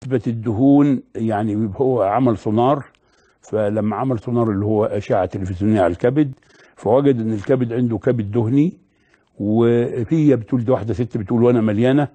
نسبة الدهون يعني هو عمل سونار فلما عمل سونار اللي هو أشعة تلفزيونية على الكبد فوجد إن الكبد عنده كبد دهني وهي بتقول دي واحدة ست بتقول وأنا مليانة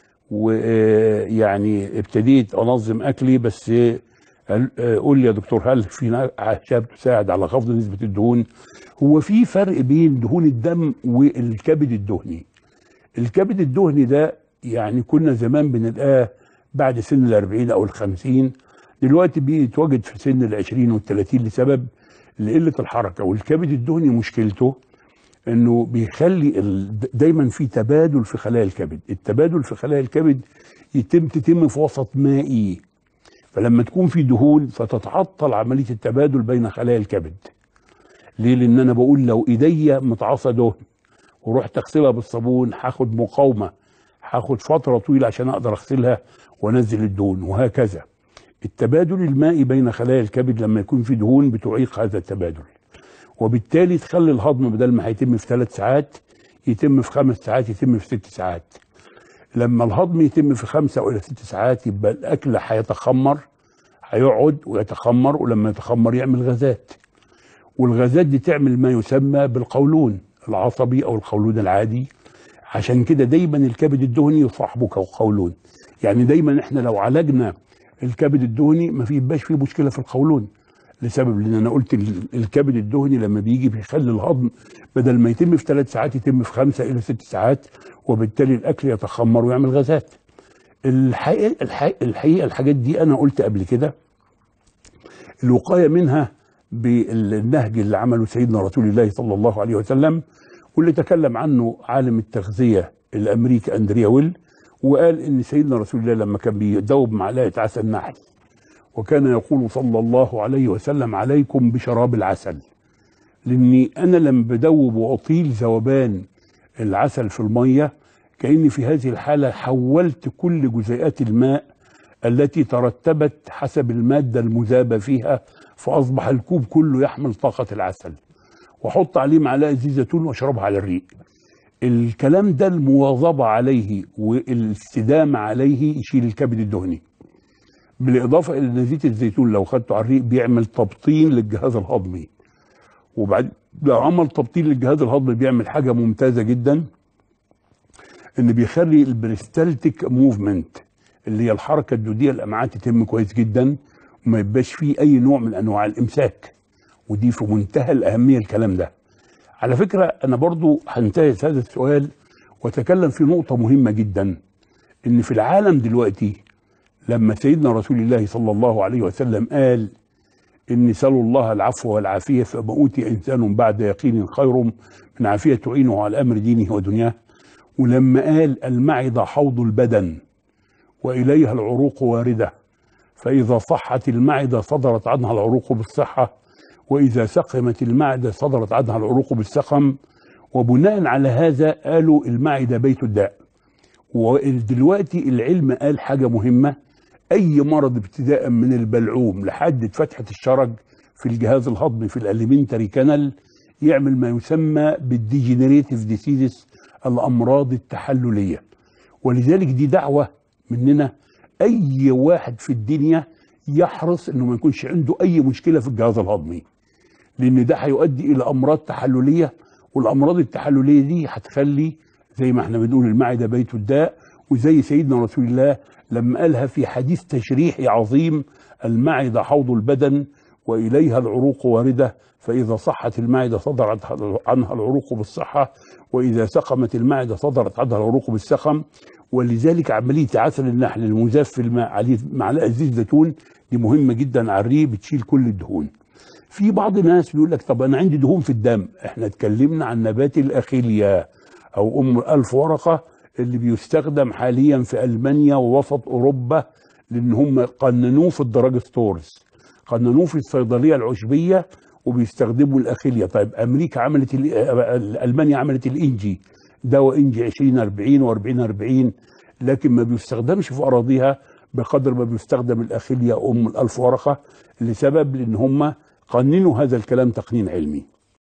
ويعني ابتديت أنظم أكلي بس قول لي يا دكتور هل في أعشاب تساعد على خفض نسبة الدهون؟ هو في فرق بين دهون الدم والكبد الدهني. الكبد الدهني ده يعني كنا زمان بنلقاه بعد سن ال 40 او ال 50 دلوقتي بيتواجد في سن ال 20 وال 30 لسبب لقله الحركه والكبد الدهني مشكلته انه بيخلي ال- دايما في تبادل في خلايا الكبد التبادل في خلايا الكبد يتم تتم في وسط مائي فلما تكون في دهون فتتعطل عمليه التبادل بين خلايا الكبد ليه لان انا بقول لو ايديا متعصى دهن ورحت اغسلها بالصابون هاخد مقاومه هاخد فتره طويله عشان اقدر اغسلها وانزل الدهون وهكذا التبادل المائي بين خلايا الكبد لما يكون في دهون بتعيق هذا التبادل وبالتالي تخلي الهضم بدل ما هيتم في ثلاث ساعات يتم في خمس ساعات يتم في ست ساعات لما الهضم يتم في خمسة إلى ست ساعات يبقى الأكل هيتخمر هيقعد ويتخمر ولما يتخمر يعمل غازات والغازات دي تعمل ما يسمى بالقولون العصبي أو القولون العادي عشان كده دايما الكبد الدهني يصاحبه قولون يعني دايما احنا لو عالجنا الكبد الدهني ما في يبقاش فيه مشكله في القولون لسبب لان انا قلت ال- الكبد الدهني لما بيجي بيخلي الهضم بدل ما يتم في ثلاث ساعات يتم في خمسه الى ست ساعات وبالتالي الاكل يتخمر ويعمل غازات. الحقيقه الحقيقه, الحقيقة الحاجات دي انا قلت قبل كده الوقايه منها بالنهج اللي عمله سيدنا رسول الله صلى الله عليه وسلم واللي تكلم عنه عالم التغذيه الامريكي اندريا ويل وقال ان سيدنا رسول الله لما كان بيدوب معلقه عسل نحل وكان يقول صلى الله عليه وسلم عليكم بشراب العسل لاني انا لما بدوب واطيل ذوبان العسل في الميه كاني في هذه الحاله حولت كل جزيئات الماء التي ترتبت حسب الماده المذابه فيها فاصبح الكوب كله يحمل طاقه العسل واحط عليه معلقه زيت زيتون واشربها على الريق الكلام ده المواظبه عليه والاستدامه عليه يشيل الكبد الدهني بالاضافه الى ان زيت الزيتون لو خدته على الريق بيعمل تبطين للجهاز الهضمي وبعد لو عمل تبطين للجهاز الهضمي بيعمل حاجه ممتازه جدا ان بيخلي البريستالتيك موفمنت اللي هي الحركه الدوديه الامعاء تتم كويس جدا وما يبقاش فيه اي نوع من انواع الامساك ودي في منتهى الاهميه الكلام ده على فكره انا برضو هنتهز هذا السؤال واتكلم في نقطه مهمه جدا ان في العالم دلوقتي لما سيدنا رسول الله صلى الله عليه وسلم قال إني سألوا الله العفو والعافية فما أوتي إنسان بعد يقين خير من عافية تعينه على أمر دينه ودنياه ولما قال المعدة حوض البدن وإليها العروق واردة فإذا صحت المعدة صدرت عنها العروق بالصحة وإذا سقمت المعدة صدرت عنها العروق بالسقم وبناء على هذا قالوا المعدة بيت الداء ودلوقتي العلم قال حاجة مهمة أي مرض ابتداء من البلعوم لحد فتحة الشرج في الجهاز الهضمي في الاليمنتري كانال يعمل ما يسمى بالديجنريتيف ديسيزز الأمراض التحللية ولذلك دي دعوة مننا أي واحد في الدنيا يحرص إنه ما يكونش عنده أي مشكلة في الجهاز الهضمي لأن ده هيؤدي إلى أمراض تحللية والأمراض التحللية دي هتخلي زي ما احنا بنقول المعدة بيت الداء وزي سيدنا رسول الله لما قالها في حديث تشريحي عظيم المعدة حوض البدن وإليها العروق واردة فإذا صحت المعدة صدرت عنها العروق بالصحة وإذا سقمت المعدة صدرت عنها العروق بالسقم ولذلك عملية عسل النحل المذاب في الماء عليه معلقة زيت زيتون دي مهمة جدا على الريق بتشيل كل الدهون في بعض الناس بيقول لك طب أنا عندي دهون في الدم احنا اتكلمنا عن نبات الأخيليا أو أم الألف ورقة اللي بيستخدم حاليا في ألمانيا ووسط أوروبا لأن هم قننوه في الدراج ستورز قننوه في الصيدلية العشبية وبيستخدموا الأخيليا طيب أمريكا عملت ال- ألمانيا عملت الإنجي دواء إنجي 20 40 و40 40 لكن ما بيستخدمش في أراضيها بقدر ما بيستخدم الأخيليا أم الألف ورقة لسبب لأن هم قننوا هذا الكلام تقنين علمي